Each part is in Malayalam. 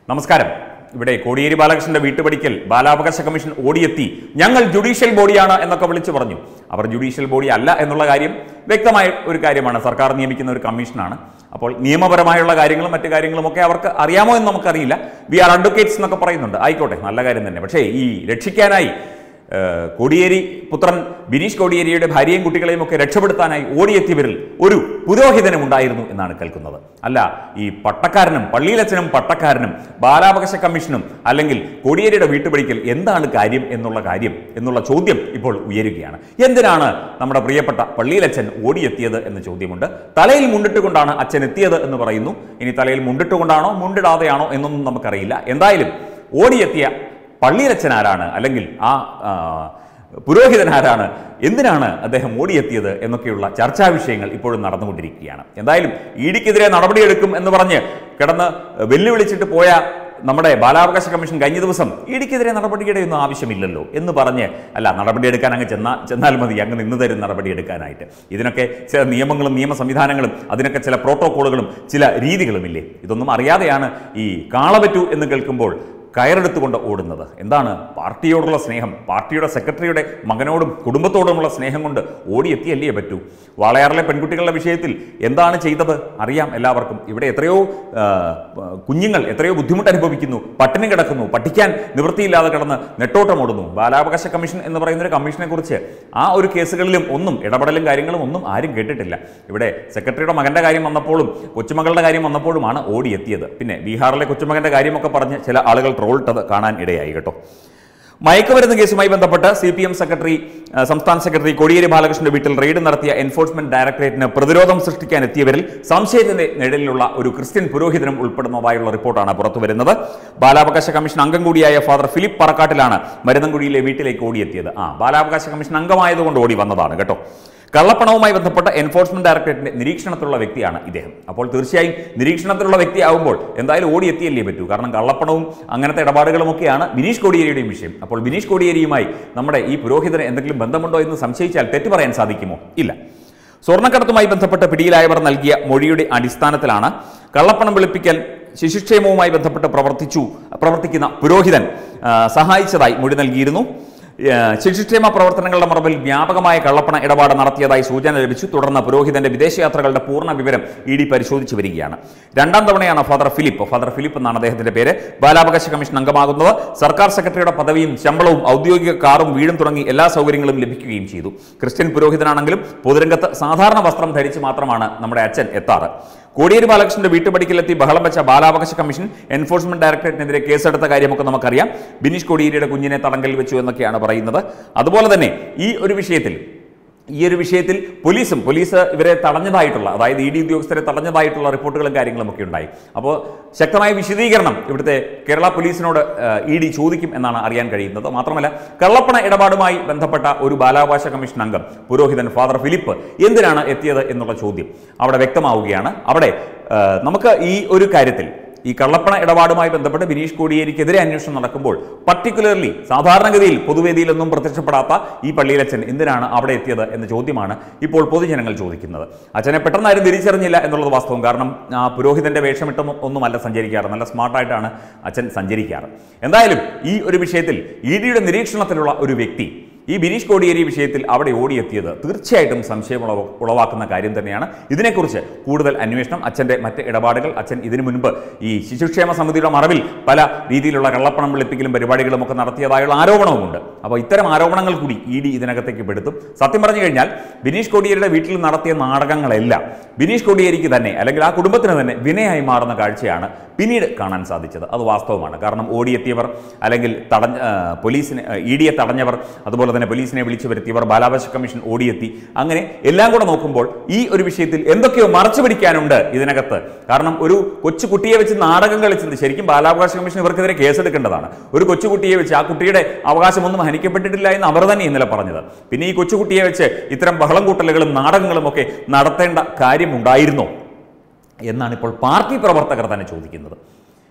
നമസ്കാരം ഇവിടെ കോടിയേരി ബാലകൃഷ്ണന്റെ വീട്ടുപടിക്കൽ ബാലാവകാശ കമ്മീഷൻ ഓടിയെത്തി ഞങ്ങൾ ജുഡീഷ്യൽ ബോഡിയാണ് എന്നൊക്കെ വിളിച്ചു പറഞ്ഞു അവർ ജുഡീഷ്യൽ ബോഡി അല്ല എന്നുള്ള കാര്യം വ്യക്തമായ ഒരു കാര്യമാണ് സർക്കാർ നിയമിക്കുന്ന ഒരു കമ്മീഷനാണ് അപ്പോൾ നിയമപരമായുള്ള കാര്യങ്ങളും മറ്റു കാര്യങ്ങളും ഒക്കെ അവർക്ക് അറിയാമോ എന്ന് നമുക്കറിയില്ല വി ആർ അഡ്വക്കേറ്റ്സ് എന്നൊക്കെ പറയുന്നുണ്ട് ആയിക്കോട്ടെ നല്ല കാര്യം തന്നെ പക്ഷേ ഈ രക്ഷിക്കാനായി ഏഹ്, കോടിയേരി പുത്രൻ ബിനീഷ് കോടിയേരിയുടെ ഭാര്യയും കുട്ടികളെയും ഒക്കെ രക്ഷപ്പെടുത്താനായി ഓടിയെത്തിയവരിൽ ഒരു പുരോഹിതനും ഉണ്ടായിരുന്നു എന്നാണ് കേൾക്കുന്നത് അല്ല ഈ പട്ടക്കാരനും പള്ളിയിലച്ചനും പട്ടക്കാരനും ബാലാവകാശ കമ്മീഷനും അല്ലെങ്കിൽ കോടിയേരിയുടെ വീട്ടുപടിക്കൽ എന്താണ് കാര്യം എന്നുള്ള കാര്യം എന്നുള്ള ചോദ്യം ഇപ്പോൾ ഉയരുകയാണ് എന്തിനാണ് നമ്മുടെ പ്രിയപ്പെട്ട പള്ളിയിലച്ചൻ ഓടിയെത്തിയത് എന്ന ചോദ്യമുണ്ട് തലയിൽ മുണ്ടിട്ടുകൊണ്ടാണ് അച്ഛൻ എത്തിയത് എന്ന് പറയുന്നു ഇനി തലയിൽ മുണ്ടിട്ടുകൊണ്ടാണോ മുണ്ടിടാതെയാണോ എന്നൊന്നും നമുക്കറിയില്ല എന്തായാലും ഓടിയെത്തിയ പള്ളിയിലച്ചൻ ആരാണ് അല്ലെങ്കിൽ ആ ആ, പുരോഹിതൻ ആരാണ് എന്തിനാണ് അദ്ദേഹം ഓടിയെത്തിയത് എന്നൊക്കെയുള്ള ചർച്ചാ വിഷയങ്ങൾ ഇപ്പോഴും നടന്നുകൊണ്ടിരിക്കുകയാണ് എന്തായാലും ഇഡിക്കെതിരെ നടപടിയെടുക്കും എന്ന് പറഞ്ഞ് കിടന്ന് വെല്ലുവിളിച്ചിട്ട് പോയ നമ്മുടെ ബാലാവകാശ കമ്മീഷൻ കഴിഞ്ഞ ദിവസം ഇഡിക്കെതിരെ നടപടിയുടെയൊന്നും ആവശ്യമില്ലല്ലോ എന്ന് പറഞ്ഞ് അല്ല നടപടിയെടുക്കാൻ അങ്ങ് ചെന്നാ ചെന്നാൽ മതി അങ്ങ് നിന്ന് തരും നടപടിയെടുക്കാനായിട്ട് ഇതിനൊക്കെ ചില നിയമങ്ങളും നിയമ സംവിധാനങ്ങളും അതിനൊക്കെ ചില പ്രോട്ടോക്കോളുകളും ചില രീതികളുമില്ലേ ഇതൊന്നും അറിയാതെയാണ് ഈ കാളപറ്റു എന്ന് കേൾക്കുമ്പോൾ കയറെടുത്തുകൊണ്ട് ഓടുന്നത് എന്താണ് പാർട്ടിയോടുള്ള സ്നേഹം പാർട്ടിയുടെ സെക്രട്ടറിയുടെ മകനോടും കുടുംബത്തോടുമുള്ള സ്നേഹം കൊണ്ട് ഓടിയെത്തിയല്ലേ പറ്റൂ വാളയാറിലെ പെൺകുട്ടികളുടെ വിഷയത്തിൽ എന്താണ് ചെയ്തത് അറിയാം എല്ലാവർക്കും ഇവിടെ എത്രയോ ആ, കുഞ്ഞുങ്ങൾ എത്രയോ ബുദ്ധിമുട്ട് അനുഭവിക്കുന്നു പട്ടിണി കിടക്കുന്നു പഠിക്കാൻ നിവൃത്തിയില്ലാതെ കിടന്ന് നെട്ടോട്ടമോടുന്നു ബാലാവകാശ കമ്മീഷൻ എന്ന് പറയുന്ന ഒരു കമ്മീഷനെ കുറിച്ച് ആ ഒരു കേസുകളിലും ഒന്നും ഇടപെടലും കാര്യങ്ങളും ഒന്നും ആരും കേട്ടിട്ടില്ല ഇവിടെ സെക്രട്ടറിയുടെ മകന്റെ കാര്യം വന്നപ്പോഴും കൊച്ചുമകളുടെ കാര്യം വന്നപ്പോഴുമാണ് ഓടിയെത്തിയത് പിന്നെ ബീഹാറിലെ കൊച്ചുമകന്റെ കാര്യമൊക്കെ പറഞ്ഞ് ചില ആളുകൾ ട്രോളിട്ടത് കാണാൻ ഇടയായി കേട്ടോ മയക്കുമരുന്ന് കേസുമായി ബന്ധപ്പെട്ട് സി പി എം സെക്രട്ടറി ആ, സംസ്ഥാന സെക്രട്ടറി കോടിയേരി ബാലകൃഷ്ണന്റെ വീട്ടിൽ റെയ്ഡ് നടത്തിയ എൻഫോഴ്സ്മെന്റ് ഡയറക്ടറേറ്റിന് പ്രതിരോധം സൃഷ്ടിക്കാൻ എത്തിയവരിൽ സംശയത്തിന്റെ നിഴലിലുള്ള ഒരു ക്രിസ്ത്യൻ പുരോഹിതനും ഉൾപ്പെടുന്നതായുള്ള റിപ്പോർട്ടാണ് പുറത്തുവരുന്നത് ബാലാവകാശ കമ്മീഷൻ അംഗം കൂടിയായ ഫാദർ ഫിലിപ്പ് പറക്കാട്ടിലാണ് മരുതൻകുഴിയിലെ വീട്ടിലേക്ക് ഓടിയെത്തിയത് ആ ബാലാവകാശ കമ്മീഷൻ അംഗമായതുകൊണ്ട് ഓടി വന്നതാണ് കേട്ടോ കള്ളപ്പണവുമായി ബന്ധപ്പെട്ട എൻഫോഴ്സ്മെന്റ് ഡയറക്ടറേറ്റിന്റെ നിരീക്ഷണത്തിലുള്ള വ്യക്തിയാണ് ഇദ്ദേഹം അപ്പോൾ തീർച്ചയായും നിരീക്ഷണത്തിലുള്ള വ്യക്തിയാകുമ്പോൾ എന്തായാലും ഓടിയെത്തിയല്ലേ പറ്റൂ കാരണം കള്ളപ്പണവും അങ്ങനത്തെ ഇടപാടുകളുമൊക്കെയാണ് ബിനീഷ് കോടിയേരിയുടെയും വിഷയം അപ്പോൾ ബിനീഷ് കോടിയേരിയുമായി നമ്മുടെ ഈ പുരോഹിതന് എന്തെങ്കിലും ബന്ധമുണ്ടോ എന്ന് സംശയിച്ചാൽ തെറ്റു പറയാൻ സാധിക്കുമോ ഇല്ല സ്വർണ്ണക്കടത്തുമായി ബന്ധപ്പെട്ട് പിടിയിലായവർ നൽകിയ മൊഴിയുടെ അടിസ്ഥാനത്തിലാണ് കള്ളപ്പണം വെളുപ്പിക്കൽ ശിശുക്ഷേമവുമായി ബന്ധപ്പെട്ട് പ്രവർത്തിച്ചു പ്രവർത്തിക്കുന്ന പുരോഹിതൻ ആ, സഹായിച്ചതായി മൊഴി നൽകിയിരുന്നു ആ, ശിശുക്ഷേമ പ്രവർത്തനങ്ങളുടെ മറവിൽ വ്യാപകമായ കള്ളപ്പണ ഇടപാട് നടത്തിയതായി സൂചന ലഭിച്ചു തുടർന്ന് പുരോഹിതന്റെ വിദേശയാത്രകളുടെ പൂർണ്ണ വിവരം ഇ ഡി പരിശോധിച്ചു വരികയാണ് രണ്ടാം തവണയാണ് ഫാദർ ഫിലിപ്പ് ഫാദർ ഫിലിപ്പ് എന്നാണ് അദ്ദേഹത്തിന്റെ പേര് ബാലാവകാശ കമ്മീഷൻ അംഗമാകുന്നത് സർക്കാർ സെക്രട്ടറിയുടെ പദവിയും ശമ്പളവും ഔദ്യോഗിക കാറും വീടും തുടങ്ങി എല്ലാ സൗകര്യങ്ങളും ലഭിക്കുകയും ചെയ്തു ക്രിസ്ത്യൻ പുരോഹിതനാണെങ്കിലും പൊതുരംഗത്ത് സാധാരണ വസ്ത്രം ധരിച്ച് മാത്രമാണ് നമ്മുടെ അച്ഛൻ എത്താറ് കോടിയേരി ബാലകൃഷ്ണന്റെ വീട്ടുപടിക്കലെത്തി ബഹളം വെച്ച ബാലാവകാശ കമ്മീഷൻ എൻഫോഴ്സ്മെന്റ് ഡയറക്ടറേറ്റിനെതിരെ കേസെടുത്ത കാര്യമൊക്കെ നമുക്കറിയാം ബിനീഷ് കോടിയേരിയുടെ കുഞ്ഞിനെ തടങ്കലിൽ വെച്ചു എന്നൊക്കെയാണ് പറയുന്നത് അതുപോലെ തന്നെ ഈ ഒരു വിഷയത്തിൽ ഈ ഒരു വിഷയത്തിൽ പോലീസും പോലീസ് ഇവരെ തടഞ്ഞതായിട്ടുള്ള അതായത് ഇ ഡി ഉദ്യോഗസ്ഥരെ തടഞ്ഞതായിട്ടുള്ള റിപ്പോർട്ടുകളും കാര്യങ്ങളും ഒക്കെ ഉണ്ടായി അപ്പോൾ ശക്തമായ വിശദീകരണം ഇവിടുത്തെ കേരള പോലീസിനോട് ഇ ഡി ചോദിക്കും എന്നാണ് അറിയാൻ കഴിയുന്നത് മാത്രമല്ല കള്ളപ്പണ ഇടപാടുമായി ബന്ധപ്പെട്ട ഒരു ബാലാവകാശ കമ്മീഷൻ അംഗം പുരോഹിതൻ ഫാദർ ഫിലിപ്പ് എന്തിനാണ് എത്തിയത് എന്നുള്ള ചോദ്യം അവിടെ വ്യക്തമാവുകയാണ് അവിടെ ആ, നമുക്ക് ഈ ഒരു കാര്യത്തിൽ ഈ കള്ളപ്പണ ഇടപാടുമായി ബന്ധപ്പെട്ട് ബിനീഷ് കോടിയേരിക്കെതിരെ അന്വേഷണം നടക്കുമ്പോൾ പർട്ടിക്കുലർലി സാധാരണഗതിയിൽ പൊതുവേദിയിലൊന്നും പ്രത്യക്ഷപ്പെടാത്ത ഈ പള്ളിയിലച്ഛൻ എന്തിനാണ് അവിടെ എത്തിയത് എന്ന ചോദ്യമാണ് ഇപ്പോൾ പൊതുജനങ്ങൾ ചോദിക്കുന്നത് അച്ഛനെ പെട്ടെന്ന് ആരും തിരിച്ചറിഞ്ഞില്ല എന്നുള്ളത് വാസ്തവം കാരണം ആ പുരോഹിതന്റെ വേഷമിട്ടും ഒന്നുമല്ല സഞ്ചരിക്കാറ് നല്ല സ്മാർട്ടായിട്ടാണ് അച്ഛൻ സഞ്ചരിക്കാറ് എന്തായാലും ഈ ഒരു വിഷയത്തിൽ ഇ ഡിയുടെ നിരീക്ഷണത്തിലുള്ള ഒരു വ്യക്തി ഈ ബിനീഷ് കോടിയേരി വിഷയത്തിൽ അവിടെ ഓടിയെത്തിയത് തീർച്ചയായിട്ടും സംശയം ഉളവ- ഉളവാക്കുന്ന കാര്യം തന്നെയാണ് ഇതിനെക്കുറിച്ച് കൂടുതൽ അന്വേഷണം അച്ഛൻ്റെ മറ്റ് ഇടപാടുകൾ അച്ഛൻ ഇതിനു മുൻപ് ഈ ശിശുക്ഷേമ സമിതിയുടെ മറവിൽ പല രീതിയിലുള്ള കള്ളപ്പണം വെളുപ്പിക്കലും പരിപാടികളും ഒക്കെ നടത്തിയതായുള്ള ആരോപണവുമുണ്ട് അപ്പോൾ ഇത്തരം ആരോപണങ്ങൾ കൂടി ഇ ഡി ഇതിനകത്തേക്ക് പെടുത്തും സത്യം പറഞ്ഞു കഴിഞ്ഞാൽ ബിനീഷ് കോടിയേരിയുടെ വീട്ടിൽ നടത്തിയ നാടകങ്ങളെല്ലാം ബിനീഷ് കോടിയേരിക്ക് തന്നെ അല്ലെങ്കിൽ ആ കുടുംബത്തിന് തന്നെ വിനയായി മാറുന്ന കാഴ്ചയാണ് പിന്നീട് കാണാൻ സാധിച്ചത് അത് വാസ്തവമാണ് കാരണം ഓടിയെത്തിയവർ അല്ലെങ്കിൽ തടഞ്ഞ ആ, പോലീസിനെ ഇ ഡിയെ തടഞ്ഞവർ അതുപോലെ തന്നെ പോലീസിനെ വിളിച്ചു വരുത്തിയവർ ബാലാവകാശ കമ്മീഷൻ ഓടിയെത്തി അങ്ങനെ എല്ലാം കൂടെ നോക്കുമ്പോൾ ഈ ഒരു വിഷയത്തിൽ എന്തൊക്കെയോ മറച്ചു പിടിക്കാനുണ്ട് ഇതിനകത്ത് കാരണം ഒരു കൊച്ചു കുട്ടിയെ വെച്ച് നാടകം കളിച്ചത് ശരിക്കും ബാലാവകാശ കമ്മീഷൻ ഇവർക്കെതിരെ കേസെടുക്കേണ്ടതാണ് ഒരു കൊച്ചുകുട്ടിയെ വെച്ച് ആ കുട്ടിയുടെ അവകാശമൊന്നും ഹനിക്കപ്പെട്ടിട്ടില്ല എന്ന് അവർ തന്നെ ഇന്നലെ പറഞ്ഞത് പിന്നെ ഈ കൊച്ചുകുട്ടിയെ വെച്ച് ഇത്തരം ബഹളം കൂട്ടലുകളും നാടകങ്ങളും ഒക്കെ നടത്തേണ്ട കാര്യമുണ്ടായിരുന്നോ എന്നാണ് ഇപ്പോൾ പാർട്ടി പ്രവർത്തകർ തന്നെ ചോദിക്കുന്നത്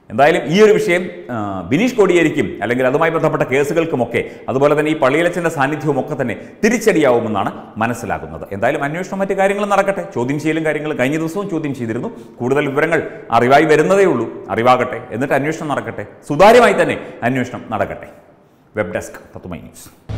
എന്തായാലും ഈ ഒരു വിഷയം ആ, ബിനീഷ് കോടിയേരിക്കും അല്ലെങ്കിൽ അതുമായി ബന്ധപ്പെട്ട കേസുകൾക്കുമൊക്കെ അതുപോലെ തന്നെ ഈ പള്ളിയിലച്ചൻ്റെ സാന്നിധ്യവും ഒക്കെ തന്നെ തിരിച്ചടിയാവുമെന്നാണ് മനസ്സിലാകുന്നത് എന്തായാലും അന്വേഷണം മറ്റു കാര്യങ്ങൾ നടക്കട്ടെ ചോദ്യം ചെയ്യലും കാര്യങ്ങൾ കഴിഞ്ഞ ദിവസവും ചോദ്യം ചെയ്തിരുന്നു കൂടുതൽ വിവരങ്ങൾ അറിവായി വരുന്നതേ ഉള്ളൂ അറിവാകട്ടെ എന്നിട്ട് അന്വേഷണം നടക്കട്ടെ സുതാര്യമായി തന്നെ അന്വേഷണം നടക്കട്ടെ വെബ് ഡെസ്ക് തത്തുമൈ ന്യൂസ്